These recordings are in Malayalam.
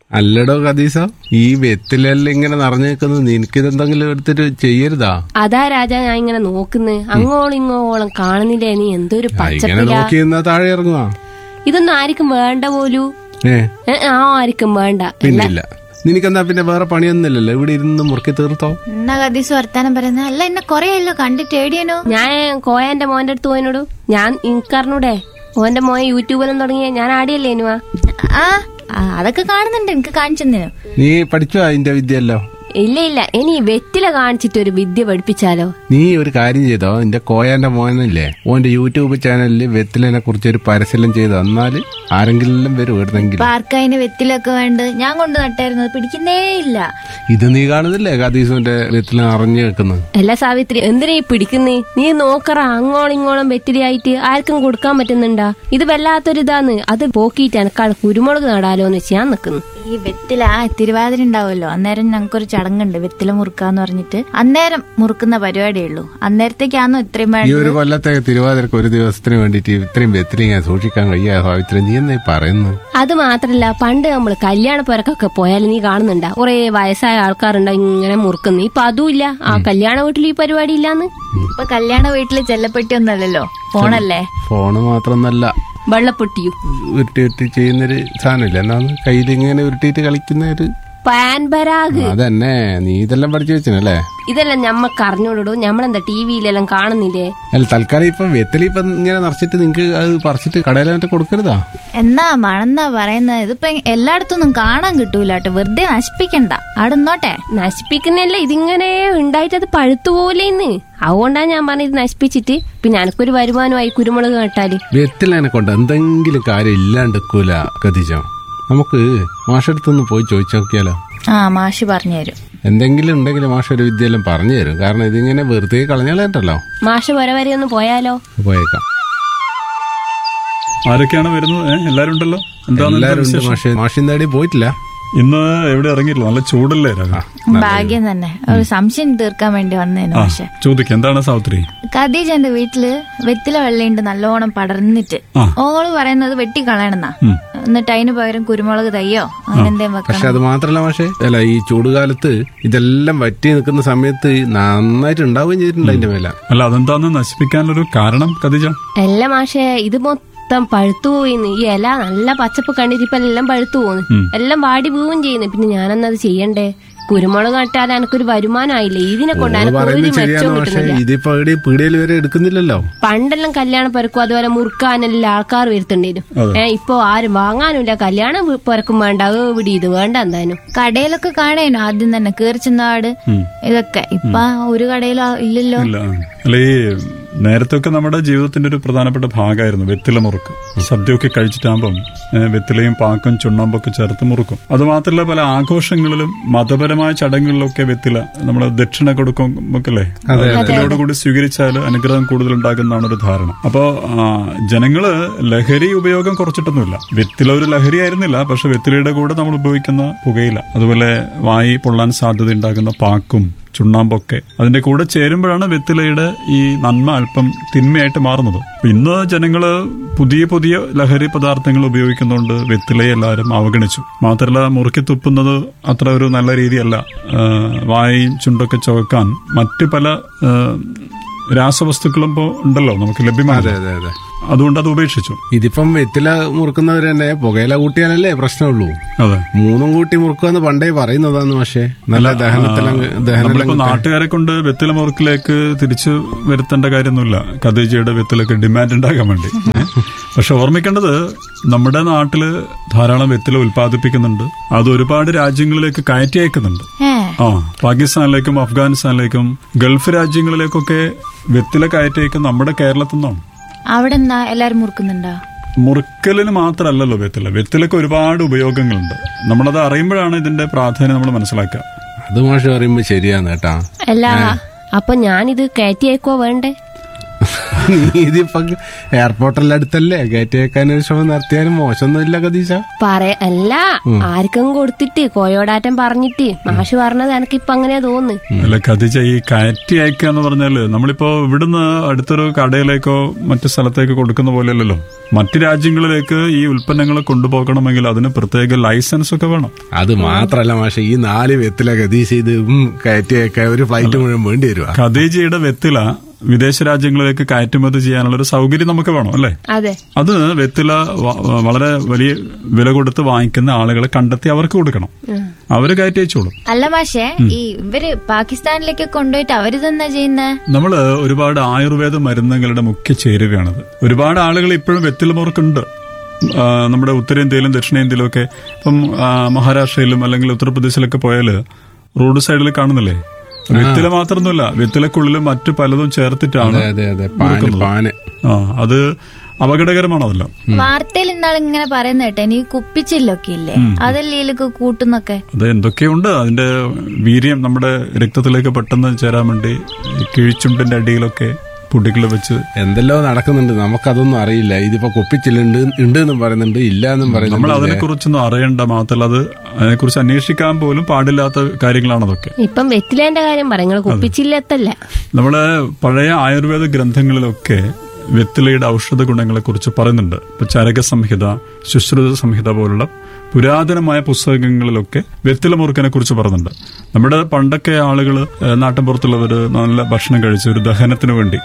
അല്ലടോ കദീസ ഈ വെത്തിലെല്ലാം ഇങ്ങനെ നിറഞ്ഞു നിൽക്കുന്നത് നിനക്കിതെന്തെങ്കിലും എടുത്തിട്ട് ചെയ്യരുതാ അതാ രാജാ ഞാൻ ഇങ്ങനെ നോക്കുന്നു അങ്ങോളം ഇങ്ങോളം കാണുന്നില്ലേ നീ എന്തൊരു ആ, ഇങ്ങനെ പച്ചപ്പില നോക്കി നിന്നാ താഴെ ഇറങ്ങുവാ ഇതൊന്നും ആർക്കും വേണ്ട പോലൂ ഏ ഏ, ആ ആർക്കും വേണ്ട പിന്നില്ല നിനക്കെന്താ പിന്നെ വേറെ പണിയൊന്നുമില്ലല്ലോ ഇവിടെ ഇരുന്ന് മുറുക്കി തീർത്തോ എന്നാ കദീസ് വർത്താനം പറയുന്നത് അല്ല എന്നെ കൊറേ ആയല്ലോ കണ്ടിട്ട് ഏടിയനോ ഞാൻ കോയന്റെ മോന്റെ അടുത്ത് പോയിനോടു ഞാൻ ഇൻക്കറിഞ്ഞൂടെ ഓന്റെ മോൻ യൂട്യൂബിലും തുടങ്ങിയ ഞാൻ ആടിയല്ലേ ഇനുവാ ആ ആ, അതൊക്കെ കാണുന്നുണ്ട് എനിക്ക് കാണിച്ചെന്നു നീ പഠിച്ചോ അതിന്റെ വിദ്യയല്ലോ ഇല്ല ഇല്ല ഇനി വെറ്റില കാണിച്ചിട്ട് ഒരു വിദ്യ പഠിപ്പിച്ചാലോ നീ ഒരു കാര്യം ചെയ്തോ നിന്റെ കോയാന്റെ മോനല്ലേ ഓന്റെ യൂട്യൂബ് ചാനലിൽ വെത്തിലിനെ കുറിച്ച് ഒരു പരസ്യം ചെയ്തോ എന്നാല് ആരെങ്കിലും വരും എവിടുന്നെങ്കിലും പാർക്കതിന് വെത്തിലൊക്കെ വേണ്ട ഞാൻ കൊണ്ട് നട്ടായിരുന്നു അത് പിടിക്കുന്നേ ഇല്ല ഇത് നീ കാണുന്നില്ലേ കദീസുന്റെ വെത്തില അറിഞ്ഞു വെക്കുന്നത് അല്ല സാവിത്രി എന്തിനാ ഈ പിടിക്കുന്നേ നീ നോക്കറ അങ്ങോളം ഇങ്ങോളം വെറ്റിലയായിട്ട് ആർക്കും കൊടുക്കാൻ പറ്റുന്നുണ്ടാ ഇത് വല്ലാത്തൊരിതാന്ന് അത് പോക്കിയിട്ട് എനക്കാൾ കുരുമുളക് നടാലോ എന്ന് വെച്ച് ഞാൻ നിക്കുന്നു ഈ വെത്തില ആ തിരുവാതിര ഉണ്ടാവുമല്ലോ അന്നേരം ഞങ്ങൾക്കൊരു ചടങ്ങുണ്ട് വെത്തില മുറുക്കാന്ന് പറഞ്ഞിട്ട് അന്നേരം മുറുക്കുന്ന പരിപാടിയേ ഉള്ളൂ അന്നേരത്തേക്കാണോ ഇത്രയും ഈ വേണ്ട ഒരു കൊല്ലത്തെ തിരുവാതിരക്ക് ഒരു ദിവസത്തിന് വേണ്ടിട്ട് ഇത്രയും വെത്തില ഞാൻ സൂക്ഷിക്കാൻ കഴിയാ സാവിത്രി നീ എന്നാ ഈ പറയുന്നു അത് മാത്രല്ല പണ്ട് നമ്മൾ കല്യാണ പുരക്കൊക്കെ പോയാൽ നീ കാണുന്നുണ്ടാ കുറെ വയസ്സായ ആൾക്കാരുണ്ടാ ഇങ്ങനെ മുറുക്കുന്നു ഇപ്പൊ അതുമില്ല ആ കല്യാണ വീട്ടിൽ ഈ പരിപാടി ഇല്ലാന്ന് ഇപ്പൊ കല്യാണ വീട്ടില് ചെല്ലപ്പെട്ടി ഒന്നല്ലല്ലോ ഫോണല്ലേ ഫോണ് മാത്രമൊന്നല്ല വെള്ളപ്പൊട്ടിയും ഉരുട്ടി ഉരുട്ടി ചെയ്യുന്നൊരു സാധനമില്ല എന്നാന്ന് കയ്യിലിങ്ങനെ ഉരുട്ടിയിട്ട് കളിക്കുന്ന ഒരു പാൻ പരാഗ് അതന്നെ നീ ഇതെല്ലാം പഠിച്ചു വെച്ചിനല്ലേ ഇതെല്ലാം ഞമ്മക്ക് അറിഞ്ഞോടൂ ഞമ്മളെന്താ ടി വിയിലെല്ലാം കാണുന്നില്ലേ അല്ല തൽക്കാലം ഇപ്പൊ വെത്തലി ഇപ്പൊ ഇങ്ങനെ നിറച്ചിട്ട് നിങ്ങക്ക് അത് പറിച്ചിട്ട് കടയിൽ മറ്റേ കൊടുക്കരുതാ എന്നാ മണെന്നാ പറയുന്നത് ഇതിപ്പോ എല്ലായിടത്തൊന്നും കാണാൻ കിട്ടൂല കേട്ടോ വെറുതെ നശിപ്പിക്കണ്ട അവിടെ നിന്നോട്ടെ നശിപ്പിക്കുന്നല്ല ഇതിങ്ങനെ ഉണ്ടായിട്ട് അത് പഴുത്തു പോലെന്ന് അതുകൊണ്ടാണ് ഞാൻ പറഞ്ഞത് നശിപ്പിച്ചിട്ട് പിന്നെ എനക്കൊരു വരുമാനമായി കുരുമുളക് നട്ടാല് വെത്തിലിനെ കൊണ്ട് എന്തെങ്കിലും കാര്യം ഇല്ലാണ്ടിക്കൂല കതിജ നമുക്ക് മാഷടുത്തൊന്ന് പോയി ചോദിച്ചു നോക്കിയാലോ ആ മാഷി പറഞ്ഞു തരും എന്തെങ്കിലും ഉണ്ടെങ്കിൽ മാഷ ഒരു വിദ്യയെല്ലാം പറഞ്ഞു തരും കാരണം ഇതിങ്ങനെ വെറുതെ കളഞ്ഞാലേണ്ടല്ലോ മാഷ വരെ വരെ ഒന്ന് പോയാലോ പോയേക്കാം ആരൊക്കെയാണ് വരുന്നത് ഏ? എല്ലാരും ഉണ്ടല്ലോ എന്താണ് എല്ലാരും ഉണ്ട് മാഷ മാഷിന്റെ അടി പോയിട്ടില്ല ഇന്ന് എവിടെ ഇറങ്ങിയില്ല നല്ല ചൂടല്ലേ രാജ ഭാഗ്യം തന്നെ ഒരു സംശയം തീർക്കാൻ വേണ്ടി വന്നേനു ആ പക്ഷെ ചോദിക്ക എന്താണ് സാവിത്രി ഖദീജന്റെ വീട്ടില് വെത്തില വെള്ളയുണ്ട് നല്ലോണം പടർന്നിട്ട് ആ. ഓള് പറയുന്നത് വെട്ടി കളയണമെന്നാ എന്നിട്ട് അതിന് പകരം കുരുമുളക് തയ്യോ അങ്ങനെ എന്തേലും പക്ഷെ വെക്കണം അത് മാത്രല്ല മാഷേ അല്ല ഈ ചൂടുകാലത്ത് ഇതെല്ലാം വറ്റി നിൽക്കുന്ന സമയത്ത് നന്നായിട്ട് ഉണ്ടാവുകയും ചെയ്തിട്ടുണ്ട് അതിന്റെ മേല അല്ല അതെന്താന്ന് നശിപ്പിക്കാനൊരു കാരണം കതിജ അല്ല മാഷേ ഇത് മൊത്തം പഴുത്തു പോയിന്ന് ഈ ഇല നല്ല പച്ചപ്പ് കണ്ടിട്ട് ഇപ്പൊ എല്ലാം പഴുത്തു പോന്ന് എല്ലാം വാടി വീവും ചെയ്യുന്നു പിന്നെ ഞാനെന്നത് ചെയ്യണ്ടേ കുരുമുളക് നട്ടാൽ എനക്കൊരു വരുമാനമായില്ലേ ഇതിനെ കൊണ്ട് ഓള് എനക്ക് ഒരു പറയുന്നത് ശരിയാണ് മെച്ചവും പക്ഷെ കിട്ടുന്നില്ല ഇതിപ്പോ എവിടെ പീടിയയിൽ വരെ എടുക്കുന്നില്ലല്ലോ പണ്ടെല്ലാം കല്യാണ പരക്കും അതുപോലെ മുറുക്കാനെല്ലാം ആൾക്കാർ വരുത്തുണ്ടേനു ഏ ഇപ്പൊ ആരും വാങ്ങാനുമില്ല കല്യാണം പരക്കും വേണ്ട അത് ഇവിടെ ഇത് വേണ്ട എന്തായാലും കടയിലൊക്കെ കാണേനു ആദ്യം തന്നെ കീർച്ചുന്നാട് ഇതൊക്കെ ഇപ്പൊ ഒരു കടയിലോ ഇല്ലല്ലോ ഇല്ല അല്ല ഈ നേരത്തെ ഒക്കെ നമ്മുടെ ജീവിതത്തിന്റെ ഒരു പ്രധാനപ്പെട്ട ഭാഗമായിരുന്നു വെത്തില മുറുക്ക് സദ്യയൊക്കെ കഴിച്ചിട്ടാകുമ്പം ഏ, വെത്തിലയും പാക്കും ചുണ്ണാമ്പൊക്കെ ചേർത്ത് മുറുക്കും അത് മാത്രമല്ല പല ആഘോഷങ്ങളിലും മതപരമായ ചടങ്ങുകളിലൊക്കെ വെത്തില നമ്മൾ ദക്ഷിണ കൊടുക്കുമ്പോഴല്ലേ വെത്തിലയോട് കൂടി സ്വീകരിച്ചാൽ അനുഗ്രഹം കൂടുതൽ ഉണ്ടാകുന്നതാണ് ഒരു ധാരണ അപ്പോ ആ, ജനങ്ങള് ലഹരി ഉപയോഗം കുറച്ചിട്ടൊന്നുമില്ല വെത്തില ഒരു ലഹരി ആയിരുന്നില്ല പക്ഷെ വെത്തിലയുടെ കൂടെ നമ്മൾ ഉപയോഗിക്കുന്ന പുകയില അതുപോലെ വായി പൊള്ളാൻ സാധ്യത ഉണ്ടാകുന്ന പാക്കും ചുണ്ണാമ്പൊക്കെ അതിന്റെ കൂടെ ചേരുമ്പോഴാണ് വെത്തിലയുടെ ഈ നന്മ അല്പം തിന്മയായിട്ട് മാറുന്നത് അപ്പൊ ഇന്ന് ജനങ്ങള് പുതിയ പുതിയ ലഹരി പദാർത്ഥങ്ങൾ ഉപയോഗിക്കുന്നതുകൊണ്ട് വെത്തിലയെ എല്ലാവരും അവഗണിച്ചു മാത്രമല്ല മുറുക്കി തുപ്പുന്നത് അത്ര ഒരു നല്ല രീതിയല്ല ആ, വായും ചുണ്ടൊക്കെ ചുവക്കാൻ മറ്റ് പല ആ, രാസവസ്തുക്കളും ഇപ്പോൾ ഉണ്ടല്ലോ നമുക്ക് ലഭ്യമാണ് അതെ അതെ അതെ അതുകൊണ്ട് അത് ഉപേക്ഷിച്ചു ഇതിപ്പം വെത്തില മുറുക്കുന്നവർ തന്നെ പുകയില കൂട്ടിയാലല്ലേ പ്രശ്നമുള്ളൂ അതെ മൂന്നും കൂട്ടി മുറുക്കുമെന്ന് പണ്ടേ പറയുന്നതാന്ന് പക്ഷേ നല്ല ദഹനത്തിലും ദഹനം നമ്മളിപ്പോ നാട്ടുകാരെ കൊണ്ട് വെത്തില മുറുക്കിലേക്ക് തിരിച്ചു വരുത്തേണ്ട കാര്യമൊന്നുമില്ല ഖദീജയുടെ വെത്തിലൊക്കെ ഡിമാൻഡ് ഉണ്ടാകാൻ വേണ്ടി ഏ? പക്ഷെ ഓർമ്മിക്കേണ്ടത് നമ്മുടെ നാട്ടില് ധാരാളം വെത്തില ഉൽപ്പാദിപ്പിക്കുന്നുണ്ട് അത് ഒരുപാട് രാജ്യങ്ങളിലേക്ക് കയറ്റി അയക്കുന്നുണ്ട് ഏ ആ പാകിസ്ഥാനിലേക്കും അഫ്ഗാനിസ്ഥാനിലേക്കും ഗൾഫ് രാജ്യങ്ങളിലേക്കൊക്കെ വെത്തില കയറ്റി അയക്കുന്ന നമ്മുടെ കേരളത്തിൽ നിന്നാണ് അവിടെ എന്താ എല്ലാരും മുറുക്കുന്നുണ്ടോ മുറുക്കലിന് മാത്രമല്ലല്ലോ വെത്തില വെത്തിലൊക്കെ ഒരുപാട് ഉപയോഗങ്ങളുണ്ട് നമ്മളത് അറിയുമ്പോഴാണ് ഇതിന്റെ പ്രാധാന്യം നമ്മൾ മനസ്സിലാക്കുക അത് മാഷ് പറയുമ്പോ ശരിയാന്ന് കേട്ടാ അല്ല അപ്പൊ ഞാനിത് കയറ്റി അയക്കോ വേണ്ടേ നീ ഇതിപ്പോ എയർപോർട്ടെല്ലാം അടുത്തല്ലേ കയറ്റി വെക്കാൻ ഒരു ശ്രമം നടത്തിയാലും മോശമൊന്നുമില്ല കതീശ പറയ അല്ല ആർക്കും കൊടുത്തിട്ട് കോയോടാറ്റം പറഞ്ഞിട്ട് മാഷ് പറഞ്ഞത് എനിക്കിപ്പൊ അങ്ങനെയാ തോന്നുന്നു അല്ല കതിച്ച ഈ കയറ്റി അയക്കുക എന്ന് പറഞ്ഞാല് നമ്മളിപ്പോ ഇവിടുന്ന് അടുത്തൊരു കടയിലേക്കോ മറ്റു സ്ഥലത്തേക്കോ കൊടുക്കുന്ന പോലെയല്ലല്ലോ മറ്റു രാജ്യങ്ങളിലേക്ക് ഈ ഉൽപ്പന്നങ്ങൾ കൊണ്ടുപോകണമെങ്കിൽ അതിന് പ്രത്യേക ലൈസൻസ് ഒക്കെ വേണം അത് മാത്രല്ല മാഷെ ഈ നാല് വെത്തില കതീശ ഇത് ഉം കയറ്റി വെക്കാൻ ഒരു ഫ്ലൈറ്റ് മുഴുവൻ വേണ്ടി വരുവാ ഖദീജയുടെ വെത്തില വിദേശ രാജ്യങ്ങളിലേക്ക് കയറ്റുമതി ചെയ്യാനുള്ള ഒരു സൗകര്യം നമുക്ക് വേണം അല്ലേ അതെ അത് വെത്തില വ- വളരെ വലിയ വില കൊടുത്ത് വാങ്ങിക്കുന്ന ആളുകളെ കണ്ടെത്തി അവർക്ക് കൊടുക്കണം അവര് കയറ്റി അയച്ചോളും അല്ല മാഷേ ഈ ഇവര് പാകിസ്ഥാനിലേക്ക് കൊണ്ടുപോയിട്ട് അവരിതെന്നാ ചെയ്യുന്നേ നമ്മള് ഒരുപാട് ആയുർവേദ മരുന്നുകളുടെ മുഖ്യ ചേരുവയാണത് ഒരുപാട് ആളുകൾ ഇപ്പോഴും വെത്തിലമുറക്കുണ്ട് ആ, നമ്മുടെ ഉത്തരേന്ത്യയിലും ദക്ഷിണേന്ത്യയിലും ഒക്കെ ഇപ്പം ആ, മഹാരാഷ്ട്രയിലും അല്ലെങ്കിൽ ഉത്തർപ്രദേശിലൊക്കെ പോയാല് റോഡ് സൈഡിൽ കാണുന്നില്ലേ വെത്തില മാത്രമൊന്നുമല്ല വെത്തിലക്കുള്ളിൽ മറ്റു പലതും ചേർത്തിട്ടാണ് അതെ അതെ അതെ പാന് പാന് ആ അത് അപകടകരമാണ് അതെല്ലാം വാർത്തയിൽ ഇന്നാൾ ഇങ്ങനെ പറയുന്ന കേട്ടെ ഈ കുപ്പിച്ചില്ലൊക്കെ ഇല്ലേ അതല്ലേ ഇതിലൊക്കെ കൂട്ടുന്നൊക്കെ അത് എന്തൊക്കെയുണ്ട് അതിന്റെ വീര്യം നമ്മുടെ രക്തത്തിലേക്ക് പെട്ടെന്ന് ചേരാൻ വേണ്ടി ഈ കിഴിച്ചുണ്ടിന്റെ അടിയിലൊക്കെ പൊടികൾ വെച്ച് എന്തെല്ലോ നടക്കുന്നുണ്ട് നമുക്കതൊന്നും അറിയില്ല ഇതിപ്പോ കുപ്പിച്ചില്ലുണ്ട് ഉണ്ട് എന്നും പറയുന്നുണ്ട് ഇല്ല എന്നും നമ്മൾ പറയുന്നുണ്ട് അതിനെ കുറിച്ചൊന്നും അറിയണ്ട മാത്രമല്ല അത് അതിനെക്കുറിച്ച് അന്വേഷിക്കാൻ പോലും പാടില്ലാത്ത കാര്യങ്ങളാണ് അതൊക്കെ ഇപ്പം വെറ്റിലേന്റെ കാര്യം പറ നിങ്ങൾ കുപ്പിച്ചില്ലെത്തല്ല നമ്മളെ പഴയ ആയുർവേദ ഗ്രന്ഥങ്ങളിലൊക്കെ വെത്തിലയുടെ ഔഷധ ഗുണങ്ങളെ കുറിച്ച് പറയുന്നുണ്ട് ഇപ്പൊ ചരക സംഹിത ശുശ്രുത സംഹിത പോലുള്ള പുരാതനമായ പുസ്തകങ്ങളിലൊക്കെ വെത്തില മുറുക്കനെ കുറിച്ച് പറയുന്നുണ്ട് നമ്മുടെ പണ്ടൊക്കെ ആളുകൾ നാട്ടിൻപുറത്തുള്ളവർ നല്ല ഭക്ഷണം കഴിച്ച് ഒരു ദഹനത്തിന് വേണ്ടി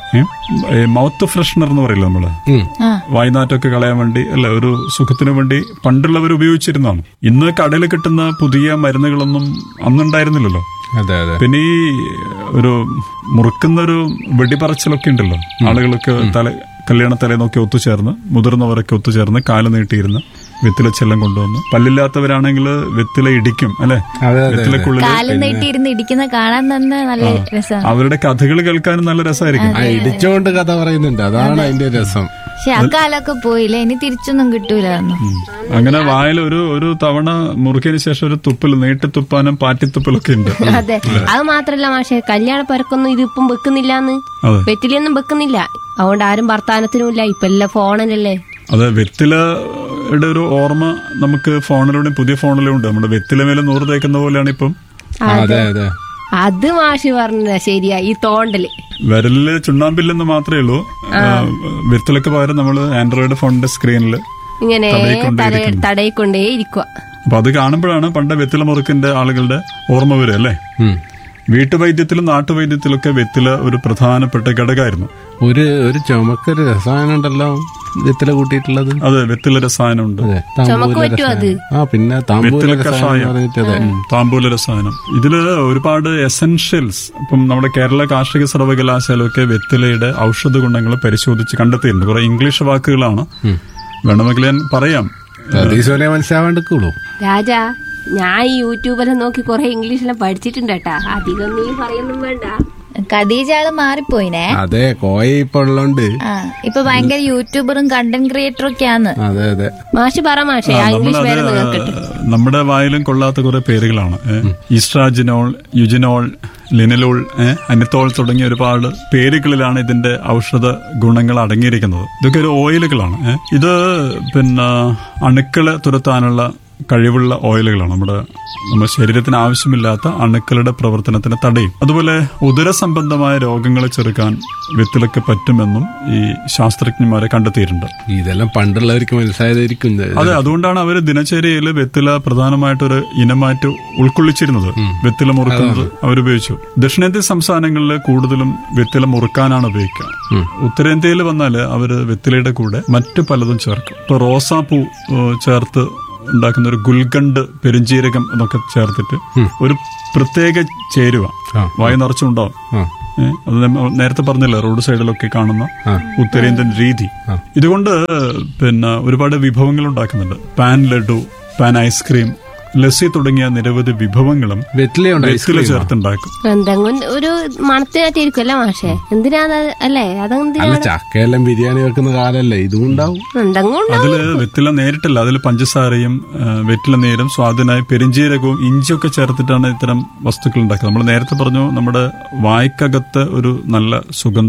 മൗത്ത് ഫ്രഷ്നർ എന്ന് പറയില്ല നമ്മള് ഉം. ആ വായ്നാറ്റൊക്കെ കളയാൻ വേണ്ടി അല്ല ഒരു സുഖത്തിന് വേണ്ടി പണ്ടുള്ളവർ ഉപയോഗിച്ചിരുന്നതാണ് ഇന്ന് കടയിൽ കിട്ടുന്ന പുതിയ മരുന്നുകളൊന്നും അന്നുണ്ടായിരുന്നില്ലല്ലോ അതെ അതെ പിന്നെ ഈ ഒരു മുറുക്കുന്ന ഒരു വെടിപറച്ചിലൊക്കെ ഉണ്ടല്ലോ ആളുകളൊക്കെ തല കല്യാണ തലേന്നൊക്കെ ഒത്തുചേർന്ന് മുതിർന്നവരൊക്കെ ഒത്തുചേർന്ന് കാല് നീട്ടിയിരുന്ന് വെത്തില ചെല്ലം കൊണ്ടുവന്ന് പല്ലില്ലാത്തവരാണെങ്കിൽ വെത്തില ഇടിക്കും അല്ലെ അതെ അതെ വെത്തിലക്കുള്ളിൽ കാലും നീട്ടിയിരുന്ന് ഇടിക്കുന്ന കാണാൻ തന്നെ നല്ല രസമാണ് അവരുടെ കഥകൾ കേൾക്കാനും നല്ല രസമായിരിക്കും ആ ഇടിച്ചോണ്ട് കഥ പറയുന്നുണ്ട് അതാണ് അതിന്റെ രസം പക്ഷെ ആ കാലമൊക്കെ പോയില്ലേ ഇനി തിരിച്ചൊന്നും കിട്ടൂല ഒന്നും ഉം. അങ്ങനെ വായിൽ ഒരു ഒരു തവണ മുറുക്കിയതിന് ശേഷം ഒരു തുപ്പൽ നീട്ടിത്തുപ്പാനും പാറ്റിത്തുപ്പലൊക്കെ ഉണ്ട് അതെ അത് മാത്രല്ല മാഷെ കല്യാണ പരക്കൊന്നും ഇതിപ്പം വെക്കുന്നില്ലാന്ന് അതെ വെറ്റിലൊന്നും വെക്കുന്നില്ല അതുകൊണ്ട് ആരും വർത്താനത്തിനും ഇല്ല ഇപ്പൊ എല്ലാം ഫോണിലല്ലേ അത് വെത്തിലയുടെ ഒരു ഓർമ്മ നമുക്ക് ഫോണിലൂടെ പുതിയ ഫോണിലും ഉണ്ട് നമ്മുടെ വെത്തില മേലെ നൂറ് തേക്കുന്ന പോലെയാണ് ഇപ്പം അതെ അതെ അത് മാഷി പറഞ്ഞ ശരിയാ ഈ തോണ്ടല് വിരലില് ചുണ്ണാമ്പില്ലെന്ന് മാത്രമേ ഉള്ളൂ വെത്തിലക്ക് പകരം നമ്മൾ ആൻഡ്രോയിഡ് ഫോണിന്റെ സ്ക്രീനിൽ ഇങ്ങനെ തടയിക്കൊണ്ടേ തട ഇരിക്കുന്നു. തടയിക്കൊണ്ടേ ഇരിക്കുക അപ്പൊ അത് കാണുമ്പോഴാണ് പണ്ട് വെത്തില മുറുക്കിന്റെ ആളുകളുടെ ഓർമ്മ വരിക അല്ലേ ഉം. വീട്ടുവൈദ്യത്തിലും നാട്ടുവൈദ്യത്തിലൊക്കെ വെത്തില ഒരു പ്രധാനപ്പെട്ട ഘടകമായിരുന്നു ഒരു ഒരു ചുമക്കൊരു രസായനം ഉണ്ടല്ലോ വിത്തില കൂട്ടിയിട്ടുള്ളത് അതെ വെത്തില രസായനമുണ്ട് അതെ ചുമക്ക് താമ്പൂല പറ്റുമോ അത്? രസായനം. ആ പിന്നെ താമ്പൂല വെത്തില രസായനം കഷായം എന്ന് പറഞ്ഞിട്ട് അതെ ഉം, താമ്പൂല രസായനം ഇതില് ഒരുപാട് എസെൻഷ്യൽസ് ഇപ്പം നമ്മുടെ കേരള കാർഷിക സർവകലാശാലയൊക്കെ വെത്തിലയുടെ ഔഷധ ഗുണങ്ങൾ പരിശോധിച്ച് കണ്ടെത്തിയിട്ടുണ്ട് കുറെ ഇംഗ്ലീഷ് വാക്കുകളാണ് വേണമെങ്കിൽ ഞാൻ പറയാം അതീസോലെ മനസ്സിലാവാണ്ടിക്കുള്ളൂ രാജാ ഞാൻ ഈ യൂട്യൂബിലും നോക്കി കുറെ ഇംഗ്ലീഷെല്ലാം പഠിച്ചിട്ടുണ്ട് കേട്ടാ അധികം നീ പറയൊന്നും വേണ്ട ഖദീജ ആള് മാറിപ്പോയിനെ അതെ കോയ ഇപ്പൊ ഉള്ളോണ്ട് ആ ഇപ്പൊ ഭയങ്കര യൂട്യൂബറും കണ്ടന്റ് ക്രിയേറ്ററും ഒക്കെയാന്ന് അതെ അതെ മാഷ് പറ മാഷേ ആ ഇംഗ്ലീഷ് പേര് നിങ്ങൾക്ക് നമ്മുടെ വായിലും കൊള്ളാത്ത കുറെ പേരുകളാണ് ഏ. ഈസ്ട്രാജിനോൾ യുജിനോൾ ലിനലോൾ ഏ, അനിത്തോൾ തുടങ്ങിയ ഒരുപാട് പേരുകളിലാണ് ഇതിന്റെ ഔഷധ ഗുണങ്ങൾ അടങ്ങിയിരിക്കുന്നത് ഇതൊക്കെ ഒരു ഓയിലുകളാണ് ഏ. ഇത് പിന്നെ അണുക്കളെ തുരത്താനുള്ള കഴിവുള്ള ഓയിലുകളാണ് നമ്മുടെ നമ്മുടെ ശരീരത്തിന് ആവശ്യമില്ലാത്ത അണുക്കളുടെ പ്രവർത്തനത്തിന് തടയും അതുപോലെ ഉദര സംബന്ധമായ രോഗങ്ങളെ ചെറുക്കാൻ വിത്തിലൊക്കെ പറ്റുമെന്നും ഈ ശാസ്ത്രജ്ഞന്മാരെ കണ്ടെത്തിയിട്ടുണ്ട് ഇതെല്ലാം പണ്ടുള്ളവർക്ക് മനസ്സിലായതായിരിക്കും ഇത്. അതെ അതുകൊണ്ടാണ് അവർ ദിനചര്യയിൽ വെത്തില പ്രധാനമായിട്ടൊരു ഇനമായിട്ട് ഉൾക്കൊള്ളിച്ചിരുന്നത് വെത്തില മുറുക്കുന്നത് അവരുപയോഗിച്ചു ദക്ഷിണേന്ത്യൻ സംസ്ഥാനങ്ങളിൽ കൂടുതലും വെത്തില മുറുക്കാനാണ് ഉപയോഗിക്കുക ഉത്തരേന്ത്യയിൽ വന്നാൽ അവര് വെത്തിലയുടെ കൂടെ മറ്റു പലതും ചേർക്കും ഇപ്പൊ റോസാപ്പൂ ഏഹ്, ചേർത്ത് ഉണ്ടാക്കുന്ന ഒരു ഗുൽഗണ്ട് പെരുംജീരകം എന്നൊക്കെ ചേർത്തിട്ട് ഒരു പ്രത്യേക ചേരുവ ആ. വായു നിറച്ചുണ്ടാവും ആ ഏ, അത് നമ്മ നേരത്തെ പറഞ്ഞില്ല റോഡ് സൈഡിലൊക്കെ കാണുന്ന ആ. ഉത്തരേന്ത്യൻ രീതി ആ. ഇതുകൊണ്ട് പിന്നെ ഒരുപാട് വിഭവങ്ങൾ ഉണ്ടാക്കുന്നുണ്ട് പാൻ ലഡു പാൻ ഐസ്ക്രീം ലസ്സി തുടങ്ങിയ നിരവധി വിഭവങ്ങളും വെറ്റിലയുണ്ട് വെറ്റില ഐസ്ക്രീം ചേർത്തുണ്ടാക്കും എന്തെങ്കിലും ഒരു മണത്തിനായിട്ടിരിക്കും അല്ലേ മാഷേ എന്തിനാ അത് അല്ലേ അല്ല അതെന്തിനാ ചക്കയെല്ലാം ബിരിയാണി വെക്കുന്ന കാലല്ലേ ഇതും ഉണ്ടാവും എന്തെങ്കിലും ഉണ്ടാവും. അതില് വെറ്റില നേരിട്ടല്ല അതിൽ പഞ്ചസാരയും ആ, വെറ്റില നീരും സ്വാദിനായി പെരിഞ്ചീരകവും ഇഞ്ചിയൊക്കെ ചേർത്തിട്ടാണ് ഇത്തരം വസ്തുക്കൾ ഉണ്ടാക്കുന്നത് നമ്മൾ നേരത്തെ പറഞ്ഞു നമ്മുടെ വായ്ക്കകത്ത് ഒരു നല്ല സുഗന്ധ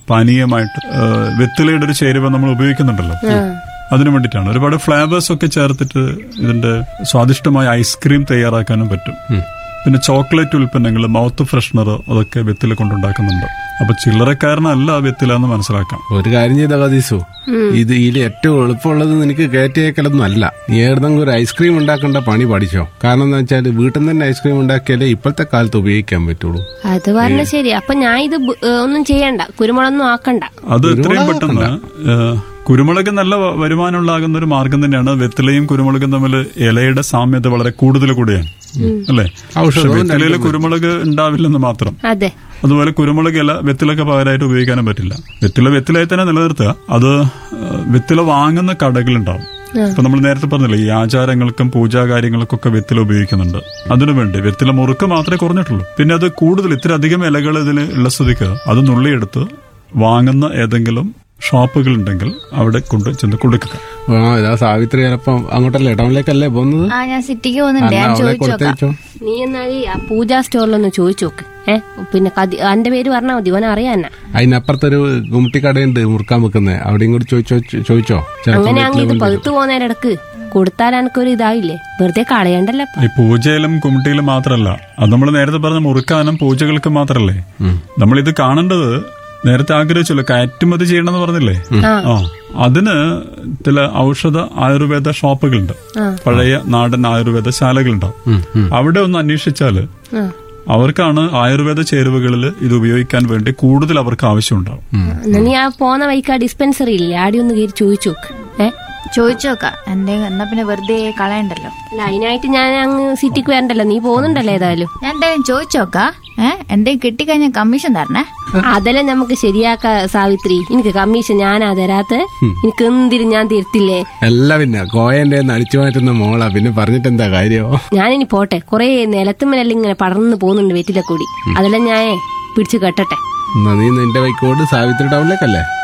പാനീയമായിട്ട് ആ, വെത്തിലയുടെ ഒരു ചേരുവ നമ്മൾ ഉപയോഗിക്കുന്നുണ്ടല്ലോ അതിനു വേണ്ടിയിട്ടാണ് ഒരുപാട് ഫ്ലേവേഴ്സ് ഒക്കെ ചേർത്തിട്ട് ഇതിന്റെ സ്വാദിഷ്ടമായ ഐസ്ക്രീം തയ്യാറാക്കാനും പറ്റും പിന്നെ ചോക്ലേറ്റ് ഉൽപ്പന്നങ്ങൾ മൗത്ത് ഫ്രഷ്നർ അതൊക്കെ വെത്തില കൊണ്ടുണ്ടാക്കുന്നുണ്ട് അപ്പൊ ചില്ലറക്കാരനല്ല വെത്തില എന്ന് മനസ്സിലാക്കാം ഒരു കാര്യം ചെയ്ത കതീസു ഇത് ഇതിൽ ഏറ്റവും എളുപ്പമുള്ളത് നിനക്ക് കയറ്റിയേക്കലൊന്നും അല്ല നീ ഏതെങ്കിലും ഒരു ഐസ്ക്രീം ഉണ്ടാക്കേണ്ട പണി പഠിച്ചോ കാരണം എന്താ വെച്ചാൽ വീട്ടിൽ നിന്ന് തന്നെ ഐസ്ക്രീം ഉണ്ടാക്കിയാലേ ഇപ്പോഴത്തെ കാലത്ത് ഉപയോഗിക്കാൻ പറ്റുള്ളൂ അത് പറഞ്ഞ ശരി അപ്പൊ ഞാൻ ഇത് ബ്- ഏ, ഒന്നും ചെയ്യണ്ട കുരുമുളകൊന്നും ആക്കണ്ട അത് എത്രയും പെട്ടെന്ന് ഏഹ്, കുരുമുളക് നല്ല വ- വരുമാനമുള്ളാകുന്ന ഒരു മാർഗം തന്നെയാണ് വെത്തിലയും കുരുമുളകും തമ്മിൽ ഇലയുടെ സാമ്യത വളരെ കൂടുതൽ കൂടിയാണ് അല്ലേ പക്ഷെ വെത്തിലയിൽ കുരുമുളക് ഉണ്ടാവില്ലെന്ന് മാത്രം അതെ അതുപോലെ കുരുമുളക് ഇല വെത്തിലൊക്കെ പകരമായിട്ട് ഉപയോഗിക്കാനും പറ്റില്ല വെത്തില വെത്തിലായി തന്നെ നിലനിർത്തുക അത് ഏഹ്, വെത്തില വാങ്ങുന്ന കടകളുണ്ടാവും ഇപ്പൊ നമ്മൾ നേരത്തെ പറഞ്ഞില്ലേ ഈ ആചാരങ്ങൾക്കും പൂജാ കാര്യങ്ങൾക്കൊക്കെ വെത്തില ഉപയോഗിക്കുന്നുണ്ട് അതിനുവേണ്ടി വെത്തില മുറുക്ക് മാത്രമേ കുറഞ്ഞിട്ടുള്ളൂ പിന്നെ അത് കൂടുതൽ ഇത്ര അധികം ഇലകൾ ഇതിൽ ഉള്ള സ്ഥിതിക്ക് അത് നുള്ളിയെടുത്ത് വാങ്ങുന്ന ഏതെങ്കിലും ഷോപ്പുകൾ ഉണ്ടെങ്കിൽ അവിടെ കൊണ്ട് ചെന്ന് കൊടുക്കുക ആ ഇതാ സാവിത്രി ചിലപ്പം അങ്ങോട്ടല്ലേ ടൗണിലേക്കല്ലേ പോകുന്നത് ആ ഞാൻ സിറ്റിക്ക് പോകുന്നുണ്ട് എന്നാ ഞാൻ അവളെ ചോദിച്ചു നോക്കാം കൊടുത്തയച്ചോ നീ എന്നാൽ ആ പൂജാ സ്റ്റോറിലൊന്ന് ചോദിച്ചു നോക്ക് ഏ പിന്നെ കതി എന്റെ പേര് പറഞ്ഞാൽ മതി ഓന അറിയാനാ അതിനപ്പുറത്തൊരു ഗുമട്ടിക്കടയുണ്ട് മുറുക്കാൻ വെക്കുന്നത് അവിടെയും കൂടി ചോദിച്ചോ ചോദിച്ചോ ചിലപ്പം അങ്ങനെയാണെങ്കിൽ ഇത് വീട്ടിലെ പഴുത്തു പോകുന്നതിനിടക്ക് കൊടുത്താൽ എനിക്കൊരു ഇതായില്ലേ വെറുതെ കളയണ്ടല്ലോ ഈ പൂജയിലും കുമിട്ടിയിലും മാത്രമല്ല അത് നമ്മൾ നേരത്തെ പറഞ്ഞ മുറുക്കാനും പൂജകൾക്ക് മാത്രല്ലേ നമ്മൾ ഇത് കാണേണ്ടത് നേരത്തെ ആഗ്രഹിച്ചല്ലോ കയറ്റുമതി ചെയ്യണമെന്ന് പറഞ്ഞില്ലേ ആ അതിന് ചില ഔഷധ ആയുർവേദ ഷോപ്പുകളുണ്ട് പഴയ നാടൻ ആയുർവേദ ശാലകളുണ്ടാവും അവിടെ ഒന്ന് അന്വേഷിച്ചാല് ആ. അവർക്കാണ് ആയുർവേദ ചേരുവകളിൽ ഇത് ഉപയോഗിക്കാൻ വേണ്ടി കൂടുതൽ അവർക്ക് ആവശ്യമുണ്ടാവും എന്നാ നീ ആ പോന്ന വഴിക്ക് ആ ഡിസ്പെൻസറി ഇല്ലേ ആടി ഒന്ന് കയറി ചോദിച്ചു നോക്ക് ഏ ചോദിച്ചു നോക്കാം എന്റെ എന്നാ പിന്നെ വെറുതെ കളയണ്ടല്ലോ അല്ല അതിനായിട്ട് ഞാൻ അങ്ങ് സിറ്റിക്ക് വരണ്ടല്ലോ നീ പോകുന്നുണ്ടല്ലോ ഏതായാലും ഞാൻ എന്തായാലും ചോദിച്ചു നോക്കാം ഏഹ് എന്തെങ്കിലും കിട്ടിക്കഴിഞ്ഞാൽ കമ്മീഷൻ തരണേ അതെല്ലാം നമുക്ക് ശരിയാക്ക സാവിത്രി എനിക്ക് കമ്മീഷൻ ഞാനാ തരാത്ത എനിക്ക് എന്തിനും ഞാൻ തരത്തില്ലേ അല്ല പിന്നെ കോയന്റെ അടിച്ചു മാറ്റുന്ന മോളാ പിന്നെ പറഞ്ഞിട്ട് എന്താ കാര്യമോ ഞാനിനി പോട്ടെ കൊറേ നിലത്തുമ്മലെല്ലാം ഇങ്ങനെ പടർന്നു പോകുന്നുണ്ട് വെറ്റിലെ കൂടി അതെല്ലാം ഞാൻ പിടിച്ചു കെട്ടട്ടെ എന്നാ നീ നിന്റെ ബൈക്കോട് സാവിത്രി ടൗണിലേക്കല്ലേ